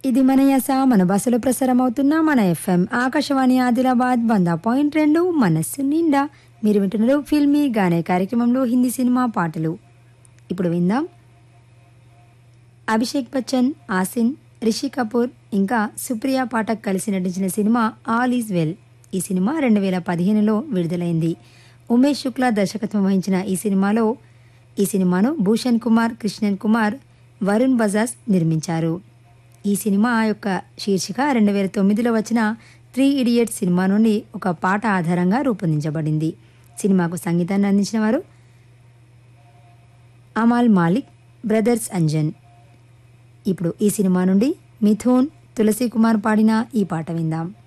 ఇది మన యస మన బస్సులో ప్రసారం అవుతున్న మన ఎఫ్ఎం ఆకాశవాణి ఆదిలాబాద్ వంద పాయింట్ రెండు మనస్సు నిండా మీరు వింటున్నారు ఫిల్మీ గానే కార్యక్రమంలో హిందీ సినిమా పాటలు ఇప్పుడు విందాం అభిషేక్ బచ్చన్ ఆసిన్ రిషి కపూర్ ఇంకా సుప్రియ పాఠక్ కలిసి నటించిన సినిమా ఆల్ ఈజ్ వెల్ ఈ సినిమా రెండు వేల పదిహేనులో విడుదలైంది ఉమేష్ శుక్లా దర్శకత్వం వహించిన ఈ సినిమాలో ఈ సినిమాను భూషణ్ కుమార్ కృష్ణన్ కుమార్ వరుణ్ బజాజ్ నిర్మించారు ఈ సినిమా యొక్క శీర్షిక రెండు వేల తొమ్మిదిలో వచ్చిన త్రీ ఇడియట్స్ సినిమా నుండి ఒక పాట ఆధారంగా రూపొందించబడింది సినిమాకు సంగీతాన్ని అందించిన వారు అమాల్ మాలిక్ బ్రదర్స్ అంజన్ ఇప్పుడు ఈ సినిమా నుండి మిథున్ తులసి కుమార్ పాడిన ఈ పాట విందాం